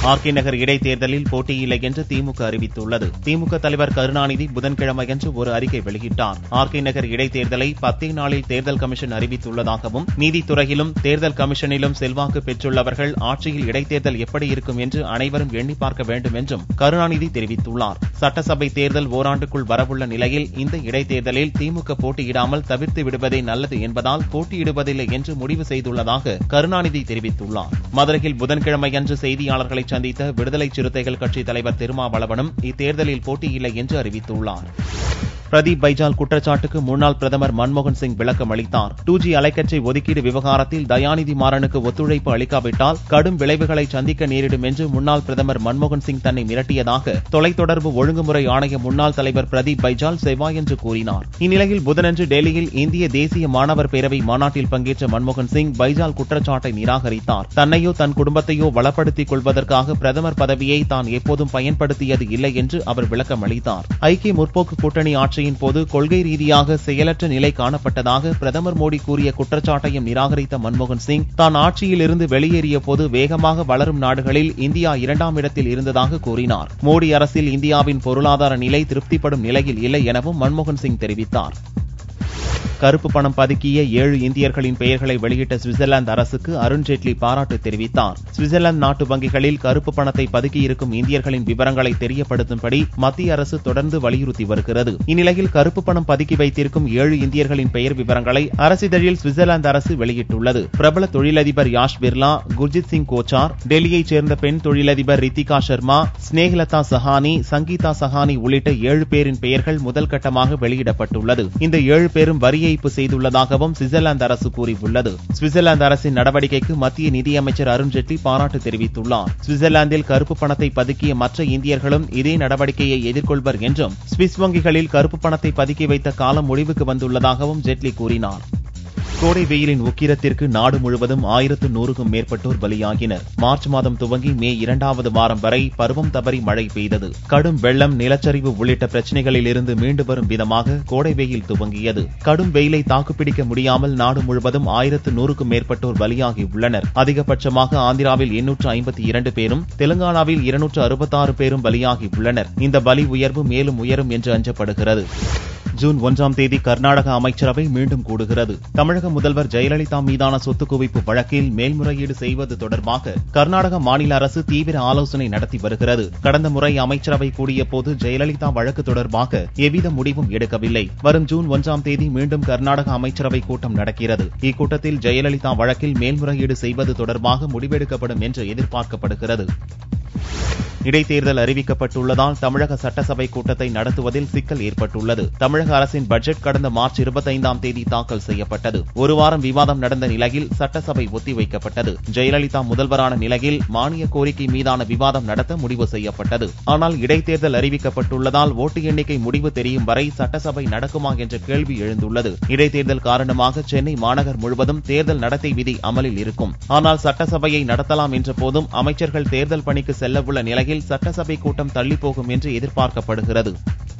RK நகர் இடைத்தேர்தலில் போட்டியில்லை என்று திமுக அறிவித்துள்ளது திமுக தலைவர் கருணாநிதி புதன்கிழமையன்று ஒரு அறிக்கை வெளியிட்டார் ஆர்கே நகர் இடைத்தேர்தலை பத்தே நாளில் தேர்தல் கமிஷன் அறிவித்துள்ளதாகவும் நீதித்துறையிலும் தேர்தல் கமிஷனிலும் செல்வாக்கு பெற்றுள்ளவர்கள் ஆட்சியில் இடைத்தேர்தல் எப்படி இருக்கும் என்று அனைவரும் எண்ணி பார்க்க வேண்டும் என்றும் கருணாநிதி தெரிவித்துள்ளார் சட்டசபை தேர்தல் ஓராண்டுக்குள் வரவுள்ள நிலையில் இந்த இடைத்தேர்தலில் திமுக போட்டியிடாமல் தவிர்த்து விடுவதே நல்லது என்பதால் போட்டியிடுவதில்லை என்று முடிவு செய்துள்ளதாக கருணாநிதி தெரிவித்துள்ளார் மதுரையில் புதன்கிழமையன்று செய்தியாளர்களை சந்தித்த விடுதலை சிறுத்தைகள் கட்சித் தலைவர் திருமாவளவனும் இத்தேர்தலில் போட்டியில்லை என்று அறிவித்துள்ளார் பிரதீப் பைஜால் குற்றச்சாட்டுக்கு முன்னாள் பிரதமர் மன்மோகன் சிங் விளக்கம் அளித்தார் டூ ஜி அலைக்கற்றை ஒதுக்கீடு விவகாரத்தில் தயாநிதி மாறனுக்கு ஒத்துழைப்பு அளிக்காவிட்டால் கடும் விளைவுகளை சந்திக்க நேரிடும் என்று முன்னாள் பிரதமர் மன்மோகன் சிங் தன்னை மிரட்டியதாக தொலைத்தொடர்பு ஒழுங்குமுறை ஆணைய முன்னாள் தலைவர் பிரதீப் பைஜால் செவ்வாயன்று கூறினார் இந்நிலையில் புதனன்று டெல்லியில் இந்திய தேசிய மாணவர் பேரவை மாநாட்டில் பங்கேற்ற மன்மோகன் சிங் பைஜால் குற்றச்சாட்டை நிராகரித்தார் தன்னையோ தன் குடும்பத்தையோ வளப்படுத்திக் கொள்வதற்காக பிரதமர் பதவியை தான் எப்போதும் பயன்படுத்தியது இல்லை என்று அவர் விளக்கம் அளித்தார் ஐக்கிய முற்போக்கு கூட்டணி ஆட்சி ஆட்சியின் போது கொள்கை ரீதியாக செயலற்ற நிலை காணப்பட்டதாக பிரதமர் மோடி கூறிய குற்றச்சாட்டையும் நிராகரித்த மன்மோகன் சிங் தான் ஆட்சியில் இருந்து வெளியேறிய போது வேகமாக வளரும் நாடுகளில் இந்தியா இரண்டாம் இடத்தில் இருந்ததாக கூறினார் மோடி அரசில் இந்தியாவின் பொருளாதார நிலை திருப்திப்படும் நிலையில் இல்லை எனவும் மன்மோகன் சிங் தெரிவித்தார் கருப்பு பணம் பதுக்கிய ஏழு இந்தியர்களின் பெயர்களை வெளியிட்ட சுவிட்சர்லாந்து அரசுக்கு அருண்ஜேட்லி பாராட்டு தெரிவித்தார் சுவிட்சர்லாந்து நாட்டு வங்கிகளில் கருப்பு பணத்தை பதுக்கியிருக்கும் இந்தியர்களின் விவரங்களை தெரியப்படுத்தும்படி மத்திய அரசு தொடர்ந்து வலியுறுத்தி வருகிறது இந்நிலையில் கருப்பு பணம் பதுக்கி வைத்திருக்கும் ஏழு இந்தியர்களின் பெயர் விவரங்களை அரசிதழில் சுவிட்சர்லாந்து அரசு வெளியிட்டுள்ளது பிரபல தொழிலதிபர் யாஷ் பிர்லா குர்ஜித் சிங் கோச்சார் டெல்லியைச் சேர்ந்த பெண் தொழிலதிபர் ரித்திகா சர்மா ஸ்னேகலதா சஹானி சங்கீதா சஹானி உள்ளிட்ட ஏழு பேரின் பெயர்கள் முதல் கட்டமாக வெளியிடப்பட்டுள்ளது இந்த ஏழு பேரும் வரி ஏய்ப்பு செய்துள்ளதாகவும் சுவிட்சர்லாந்து அரசு கூறியுள்ளது சுவிட்சர்லாந்து அரசின் நடவடிக்கைக்கு மத்திய நிதியமைச்சர் அருண்ஜேட்லி பாராட்டு தெரிவித்துள்ளார் சுவிட்சர்லாந்தில் கருப்பு பணத்தை பதுக்கிய மற்ற இந்தியர்களும் இதே நடவடிக்கையை எதிர்கொள்வர் என்றும் சுவிஸ் வங்கிகளில் கருப்பு பணத்தை பதுக்கி வைத்த காலம் முடிவுக்கு வந்துள்ளதாகவும் ஜேட்லி கூறினார் கோடை வெயிலின் உக்கிரத்திற்கு நாடு முழுவதும் ஆயிரத்து நூறுக்கும் மேற்பட்டோர் பலியாகினர் மார்ச் மாதம் துவங்கி மே இரண்டாவது வாரம் வரை பருவம் தவறி மழை பெய்தது கடும் வெள்ளம் நிலச்சரிவு உள்ளிட்ட பிரச்சனைகளில் இருந்து மீண்டு வரும் விதமாக கோடை வெயில் துவங்கியது கடும் வெயிலை தாக்குப்பிடிக்க முடியாமல் நாடு முழுவதும் ஆயிரத்து நூறுக்கும் மேற்பட்டோர் பலியாகி உள்ளனர் அதிகபட்சமாக ஆந்திராவில் எண்ணூற்று ஐம்பத்தி இரண்டு பேரும் தெலுங்கானாவில் இருநூற்று அறுபத்தாறு பேரும் பலியாகி உள்ளனர் இந்த பலி உயர்வு மேலும் உயரும் என்று அஞ்சப்படுகிறது ஜூன் ஒன்றாம் தேதி கர்நாடக அமைச்சரவை மீண்டும் கூடுகிறது தமிழக முதல்வர் ஜெயலலிதா மீதான சொத்து குவிப்பு வழக்கில் மேல்முறையீடு செய்வது தொடர்பாக கர்நாடக மாநில அரசு தீவிர ஆலோசனை நடத்தி வருகிறது கடந்த முறை அமைச்சரவை கூடிய போது ஜெயலலிதா வழக்கு தொடர்பாக எவ்வித முடிவும் எடுக்கவில்லை வரும் ஜூன் ஒன்றாம் தேதி மீண்டும் கர்நாடக அமைச்சரவை கூட்டம் நடக்கிறது இக்கூட்டத்தில் ஜெயலலிதா வழக்கில் மேல்முறையீடு செய்வது தொடர்பாக முடிவெடுக்கப்படும் என்று எதிர்பார்க்கப்படுகிறது இடைத்தேர்தல் அறிவிக்கப்பட்டுள்ளதால் தமிழக சட்டசபை கூட்டத்தை நடத்துவதில் சிக்கல் ஏற்பட்டுள்ளது தமிழக அரசின் பட்ஜெட் கடந்த மார்ச் இருபத்தைந்தாம் தேதி தாக்கல் செய்யப்பட்டது ஒரு வாரம் விவாதம் நடந்த நிலையில் சட்டசபை ஒத்திவைக்கப்பட்டது ஜெயலலிதா முதல்வரான நிலையில் மானிய கோரிக்கை மீதான விவாதம் நடத்த முடிவு செய்யப்பட்டது ஆனால் இடைத்தேர்தல் அறிவிக்கப்பட்டுள்ளதால் ஓட்டு எண்ணிக்கை முடிவு தெரியும் வரை சட்டசபை நடக்குமா என்ற கேள்வி எழுந்துள்ளது இடைத்தேர்தல் காரணமாக சென்னை மாநகர் முழுவதும் தேர்தல் நடத்தை விதி அமலில் இருக்கும் ஆனால் சட்டசபையை நடத்தலாம் என்ற போதும் அமைச்சர்கள் தேர்தல் பணிக்கு செல்லவுள்ள நிலையில் சட்டசபை கூட்டம் தள்ளிப்போகும் என்று எதிர்பார்க்கப்படுகிறது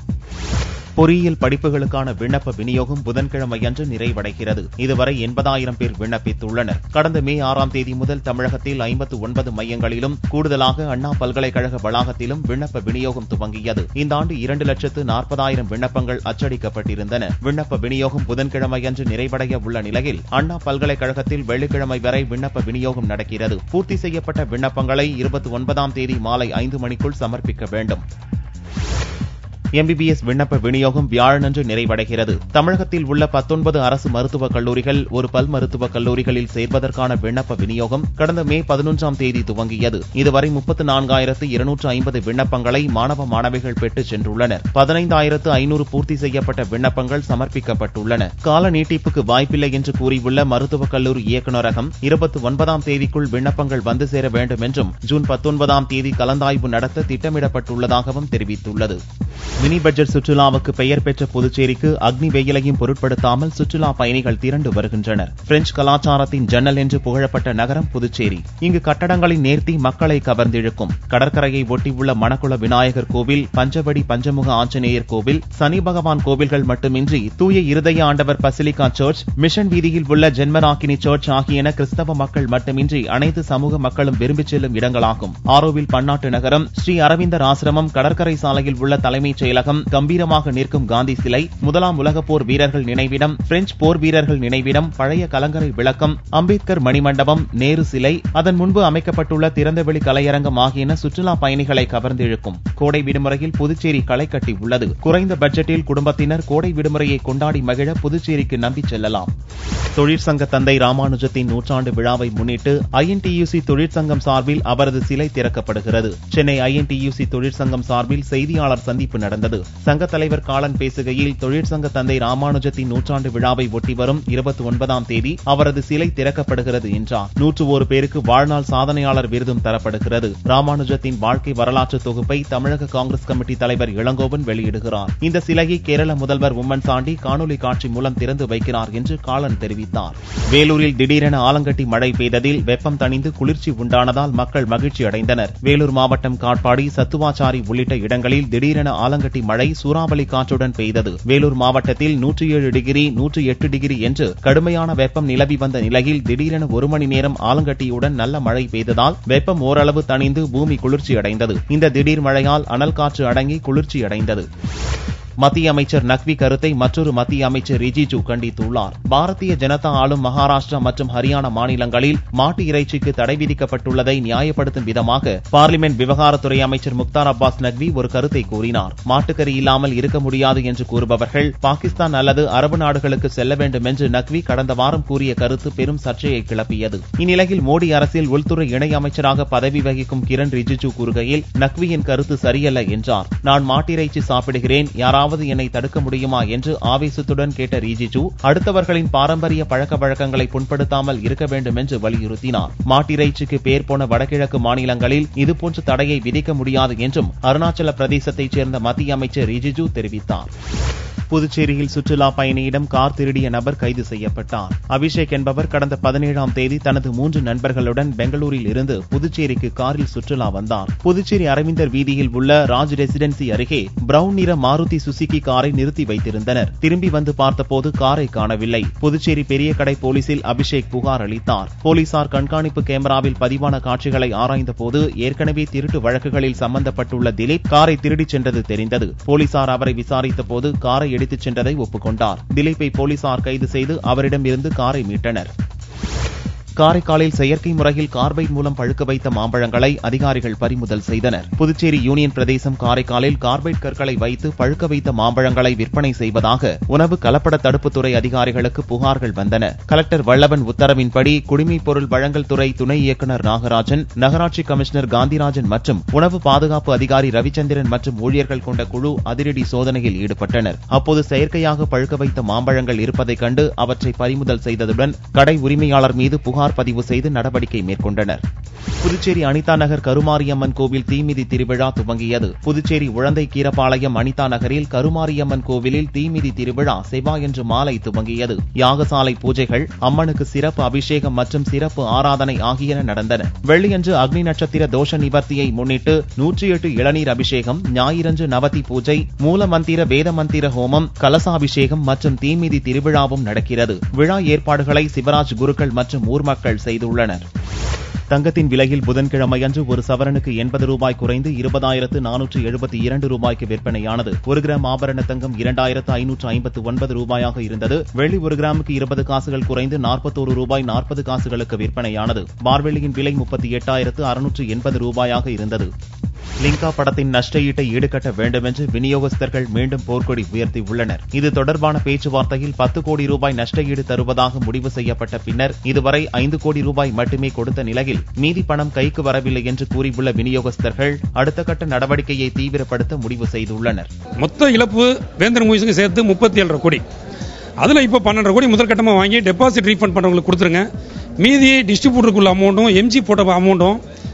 பொறியியல் படிப்புகளுக்கான விண்ணப்ப விநியோகம் புதன்கிழமையன்று நிறைவடைகிறது இதுவரை எண்பதாயிரம் பேர் விண்ணப்பித்துள்ளனர் கடந்த மே ஆறாம் தேதி முதல் தமிழகத்தில் ஐம்பத்து ஒன்பது மையங்களிலும் கூடுதலாக அண்ணா பல்கலைக்கழக வளாகத்திலும் விண்ணப்ப விநியோகம் துவங்கியது இந்த ஆண்டு இரண்டு லட்சத்து நாற்பதாயிரம் விண்ணப்பங்கள் அச்சடிக்கப்பட்டிருந்தன விண்ணப்ப விநியோகம் புதன்கிழமையன்று நிறைவடைய உள்ள நிலையில் அண்ணா பல்கலைக்கழகத்தில் வெள்ளிக்கிழமை வரை விண்ணப்ப விநியோகம் நடக்கிறது பூர்த்தி செய்யப்பட்ட விண்ணப்பங்களை இருபத்தி ஒன்பதாம் தேதி மாலை ஐந்து மணிக்குள் சமர்ப்பிக்க வேண்டும் எம்பிபிஎஸ் விண்ணப்ப விநியோகம் வியாழனன்று நிறைவடைகிறது தமிழகத்தில் உள்ள பத்தொன்பது அரசு மருத்துவக் கல்லூரிகள் ஒரு பல் மருத்துவக் கல்லூரிகளில் சேர்வதற்கான விண்ணப்ப விநியோகம் கடந்த மே பதினொன்றாம் தேதி துவங்கியது இதுவரை முப்பத்து நான்காயிரத்து இருநூற்று ஐம்பது விண்ணப்பங்களை மாணவ மாணவிகள் பெற்றுச் சென்றுள்ளனர் பதினைந்தாயிரத்து ஐநூறு பூர்த்தி செய்யப்பட்ட விண்ணப்பங்கள் சமர்ப்பிக்கப்பட்டுள்ளன கால நீட்டிப்புக்கு வாய்ப்பில்லை என்று கூறியுள்ள மருத்துவக் கல்லூரி இயக்குநரகம் இருபத்தி ஒன்பதாம் தேதிக்குள் விண்ணப்பங்கள் வந்து சேர வேண்டும் என்றும் ஜூன் பத்தொன்பதாம் தேதி கலந்தாய்வு நடத்த திட்டமிடப்பட்டுள்ளதாகவும் தெரிவித்துள்ளது மினி பட்ஜெட் சுற்றுலாவுக்கு பெயர் பெற்ற புதுச்சேரிக்கு அக்னி வெயிலையும் பொருட்படுத்தாமல் சுற்றுலா பயணிகள் திரண்டு வருகின்றனர் பிரெஞ்சு கலாச்சாரத்தின் ஜன்னல் என்று புகழப்பட்ட நகரம் புதுச்சேரி இங்கு கட்டடங்களின் நேர்த்தி மக்களை கவர்ந்திழுக்கும் கடற்கரையை ஒட்டியுள்ள மணக்குள விநாயகர் கோவில் பஞ்சவடி பஞ்சமுக ஆஞ்சநேயர் கோவில் சனி பகவான் கோவில்கள் மட்டுமின்றி தூய இருதய ஆண்டவர் பசிலிகா சர்ச் மிஷன் வீதியில் உள்ள ஜென்மராக்கினி சர்ச் ஆகியன கிறிஸ்தவ மக்கள் மட்டுமின்றி அனைத்து சமூக மக்களும் விரும்பிச் செல்லும் இடங்களாகும் ஆரோவில் பன்னாட்டு நகரம் ஸ்ரீ அரவிந்தர் ஆசிரமம் கடற்கரை சாலையில் உள்ள தலைமைச் செயலகம் கம்பீரமாக நிற்கும் காந்தி சிலை முதலாம் உலகப் போர் வீரர்கள் நினைவிடம் பிரெஞ்சு போர் வீரர்கள் நினைவிடம் பழைய கலங்கரை விளக்கம் அம்பேத்கர் மணிமண்டபம் நேரு சிலை அதன் முன்பு அமைக்கப்பட்டுள்ள திறந்தவெளி கலையரங்கம் ஆகியன சுற்றுலா பயணிகளை கவர்ந்திழுக்கும் கோடை விடுமுறையில் புதுச்சேரி களை கட்டி உள்ளது குறைந்த பட்ஜெட்டில் குடும்பத்தினர் கோடை விடுமுறையை கொண்டாடி மகிழ புதுச்சேரிக்கு நம்பி செல்லலாம் தொழிற்சங்க தந்தை ராமானுஜத்தின் நூற்றாண்டு விழாவை முன்னிட்டு ஐஎன்டியூசி தொழிற்சங்கம் சார்பில் அவரது சிலை திறக்கப்படுகிறது சென்னை ஐஎன்டியூசி தொழிற்சங்கம் சார்பில் செய்தியாளர் சந்திப்பு நடந்தது சங்க தலைவர் காலன் பேசுகையில் தொழிற்சங்க தந்தை ராமானுஜத்தின் நூற்றாண்டு விழாவை ஒட்டி வரும் இருபத்தி ஒன்பதாம் தேதி அவரது சிலை திறக்கப்படுகிறது என்றார் நூற்று ஒரு பேருக்கு வாழ்நாள் சாதனையாளர் விருதும் தரப்படுகிறது ராமானுஜத்தின் வாழ்க்கை வரலாற்று தொகுப்பை தமிழக காங்கிரஸ் கமிட்டி தலைவர் இளங்கோவன் வெளியிடுகிறார் இந்த சிலையை கேரள முதல்வர் உம்மன் சாண்டி காணொலி காட்சி மூலம் திறந்து வைக்கிறார் என்று காலன் தெரிவித்தார் வேலூரில் திடீரென ஆலங்கட்டி மழை பெய்ததில் வெப்பம் தணிந்து குளிர்ச்சி உண்டானதால் மக்கள் மகிழ்ச்சி அடைந்தனர் வேலூர் மாவட்டம் காட்பாடி சத்துவாச்சாரி உள்ளிட்ட இடங்களில் திடீரென ஆலங்கட்டி மழை சூறாவளி காற்றுடன் பெய்தது வேலூர் மாவட்டத்தில் நூற்றி ஏழு டிகிரி நூற்றி எட்டு டிகிரி என்று கடுமையான வெப்பம் நிலவி வந்த நிலையில் திடீரென ஒரு மணி நேரம் ஆலங்கட்டியுடன் நல்ல மழை பெய்ததால் வெப்பம் ஓரளவு தணிந்து பூமி குளிர்ச்சி அடைந்தது இந்த திடீர் மழையால் அனல் காற்று அடங்கி குளிர்ச்சி அடைந்தது மத்திய அமைச்சர் நக்வி கருத்தை மற்றொரு மத்திய அமைச்சர் ரிஜிஜு கண்டித்துள்ளார் பாரதிய ஜனதா ஆளும் மகாராஷ்டிரா மற்றும் ஹரியானா மாநிலங்களில் மாட்டு இறைச்சிக்கு தடை விதிக்கப்பட்டுள்ளதை நியாயப்படுத்தும் விதமாக பார்லிமெண்ட் விவகாரத்துறை அமைச்சர் முக்தார் அப்பாஸ் நக்வி ஒரு கருத்தை கூறினார் மாட்டுக்கறி இல்லாமல் இருக்க முடியாது என்று கூறுபவர்கள் பாகிஸ்தான் அல்லது அரபு நாடுகளுக்கு செல்ல வேண்டும் என்று நக்வி கடந்த வாரம் கூறிய கருத்து பெரும் சர்ச்சையை கிளப்பியது இந்நிலையில் மோடி அரசில் உள்துறை இணை அமைச்சராக பதவி வகிக்கும் கிரண் ரிஜிஜு கூறுகையில் நக்வியின் கருத்து சரியல்ல என்றார் நான் மாட்டிறைச்சி சாப்பிடுகிறேன் யாராவது என்னை தடுக்க முடியுமா என்று ஆவேசத்துடன் கேட்ட ரிஜிஜு அடுத்தவர்களின் பாரம்பரிய பழக்க வழக்கங்களை புண்படுத்தாமல் இருக்க வேண்டும் என்று வலியுறுத்தினார் மாட்டிறைச்சிக்கு பேர் போன வடகிழக்கு மாநிலங்களில் இதுபோன்ற தடையை விதிக்க முடியாது என்றும் அருணாச்சல பிரதேசத்தைச் சேர்ந்த மத்திய அமைச்சர் ரிஜிஜு தெரிவித்தார் புதுச்சேரியில் சுற்றுலா பயணியிடம் கார் திருடிய நபர் கைது செய்யப்பட்டார் அபிஷேக் என்பவர் கடந்த பதினேழாம் தேதி தனது மூன்று நண்பர்களுடன் பெங்களூரில் இருந்து புதுச்சேரிக்கு காரில் சுற்றுலா வந்தார் புதுச்சேரி அரவிந்தர் வீதியில் உள்ள ராஜ் ரெசிடென்சி அருகே பிரவுன் நிற மாருதி சுசுகி காரை நிறுத்தி வைத்திருந்தனர் திரும்பி வந்து பார்த்தபோது காரை காணவில்லை புதுச்சேரி பெரிய கடை போலீசில் அபிஷேக் புகார் அளித்தார் போலீசார் கண்காணிப்பு கேமராவில் பதிவான காட்சிகளை ஆராய்ந்தபோது ஏற்கனவே திருட்டு வழக்குகளில் சம்பந்தப்பட்டுள்ள திலீப் காரை திருடிச் சென்றது தெரிந்தது போலீசார் அவரை விசாரித்தபோது காரை எடுத்துச் சென்றதை ஒப்புக்கொண்டார் திலீப்பை போலீசார் கைது செய்து அவரிடமிருந்து காரை மீட்டனர் காரைக்காலில் செயற்கை முறையில் கார்பைட் மூலம் பழுக்க வைத்த மாம்பழங்களை அதிகாரிகள் பறிமுதல் செய்தனர் புதுச்சேரி யூனியன் பிரதேசம் காரைக்காலில் கார்பைட் கற்களை வைத்து பழுக்க வைத்த மாம்பழங்களை விற்பனை செய்வதாக உணவு கலப்பட தடுப்புத்துறை அதிகாரிகளுக்கு புகார்கள் வந்தன கலெக்டர் வல்லவன் உத்தரவின்படி குடிமைப் பொருள் வழங்கல் துறை துணை இயக்குநர் நாகராஜன் நகராட்சி கமிஷனர் காந்திராஜன் மற்றும் உணவு பாதுகாப்பு அதிகாரி ரவிச்சந்திரன் மற்றும் ஊழியர்கள் கொண்ட குழு அதிரடி சோதனையில் ஈடுபட்டனர் அப்போது செயற்கையாக பழுக்க வைத்த மாம்பழங்கள் இருப்பதைக் கண்டு அவற்றை பறிமுதல் செய்ததுடன் கடை உரிமையாளர் மீது புகார் பதிவு செய்து நடவடிக்கை மேற்கொண்டனர் புதுச்சேரி அனிதா நகர் கருமாரியம்மன் கோவில் தீமிதி திருவிழா துவங்கியது புதுச்சேரி உழந்தை கீரப்பாளையம் அனிதா நகரில் கருமாரியம்மன் கோவிலில் தீமிதி திருவிழா செவ்வாயன்று மாலை துவங்கியது யாகசாலை பூஜைகள் அம்மனுக்கு சிறப்பு அபிஷேகம் மற்றும் சிறப்பு ஆராதனை ஆகியன நடந்தன வெள்ளியன்று அக்னி நட்சத்திர தோஷ நிவர்த்தியை முன்னிட்டு நூற்றி எட்டு இளநீர் அபிஷேகம் ஞாயிறன்று நவதி பூஜை மூல மந்திர வேத மந்திர ஹோமம் கலசாபிஷேகம் மற்றும் தீமிதி திருவிழாவும் நடக்கிறது விழா ஏற்பாடுகளை சிவராஜ் குருக்கள் மற்றும் ஊர் மக்கள் செய்துள்ளனர் தங்கத்தின் விலையில் புதன்கிழமையன்று ஒரு சவரனுக்கு எண்பது ரூபாய் குறைந்து இருபதாயிரத்து நானூற்று எழுபத்தி இரண்டு ரூபாய்க்கு விற்பனையானது ஒரு கிராம் ஆபரண தங்கம் இரண்டாயிரத்து ஐநூற்று ஐம்பத்து ஒன்பது ரூபாயாக இருந்தது வெள்ளி ஒரு கிராமுக்கு இருபது காசுகள் குறைந்து நாற்பத்தோரு ரூபாய் நாற்பது காசுகளுக்கு விற்பனையானது பார்வெள்ளியின் விலை முப்பத்தி எட்டாயிரத்து அறுநூற்று எண்பது ரூபாயாக இருந்தது லிங்கா படத்தின் நஷ்ட ஈட்டை ஈடுகட்ட வேண்டுமென்று விநியோகஸ்தர்கள் மீண்டும் போர்க்கொடி உயர்த்தியுள்ளனர் இது தொடர்பான பேச்சுவார்த்தையில் பத்து கோடி ரூபாய் நஷ்ட ஈடு தருவதாக முடிவு செய்யப்பட்ட பின்னர் இதுவரை ஐந்து கோடி ரூபாய் மட்டுமே கொடுத்த நிலையில் மீதி பணம் கைக்கு வரவில்லை என்று கூறியுள்ள விநியோகஸ்தர்கள் அடுத்த கட்ட நடவடிக்கையை தீவிரப்படுத்த முடிவு செய்துள்ளனர் மொத்த இழப்பு வேந்தர் மூவிஸுக்கு சேர்த்து முப்பத்தி ஏழரை கோடி அதில் இப்போ பன்னெண்டரை கோடி முதற்கட்டமாக வாங்கி டெபாசிட் ரீஃபண்ட் பண்ணுறவங்களுக்கு கொடுத்துருங்க மீதி டிஸ்ட்ரிபியூட்டருக்குள்ள அமௌண்ட்டும் எம்ஜி போட்ட அமௌண்ட்டும்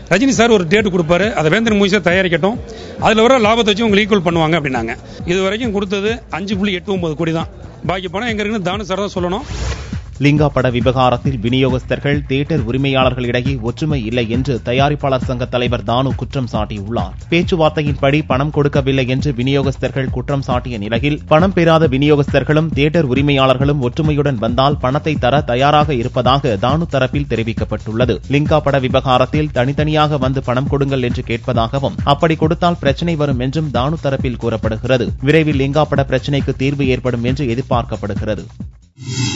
ரஜினி சார் ஒரு டேட் கொடுப்பாரு அதை வேந்தன் மூவிஸை தயாரிக்கட்டும் அதில் வர லாபத்தை வச்சு உங்களை ஈக்குவல் பண்ணுவாங்க அப்படின்னாங்க இது வரைக்கும் கொடுத்தது அஞ்சு புள்ளி எட்டு ஒன்பது கோடி தான் பாக்கி பணம் எங்க இருக்குன்னு தானு சார் தான் சொல்லணும் லிங்கா பட விவகாரத்தில் விநியோகஸ்தர்கள் தியேட்டர் உரிமையாளர்களிடையே ஒற்றுமை இல்லை என்று தயாரிப்பாளர் சங்க தலைவர் தானு குற்றம் சாட்டியுள்ளார் பேச்சுவார்த்தையின்படி பணம் கொடுக்கவில்லை என்று விநியோகஸ்தர்கள் குற்றம் சாட்டிய நிலையில் பணம் பெறாத விநியோகஸ்தர்களும் தியேட்டர் உரிமையாளர்களும் ஒற்றுமையுடன் வந்தால் பணத்தை தர தயாராக இருப்பதாக தானு தரப்பில் தெரிவிக்கப்பட்டுள்ளது லிங்கா பட விவகாரத்தில் தனித்தனியாக வந்து பணம் கொடுங்கள் என்று கேட்பதாகவும் அப்படி கொடுத்தால் பிரச்சனை வரும் என்றும் தானு தரப்பில் கூறப்படுகிறது விரைவில் லிங்கா பட பிரச்சனைக்கு தீர்வு ஏற்படும் என்று எதிர்பார்க்கப்படுகிறது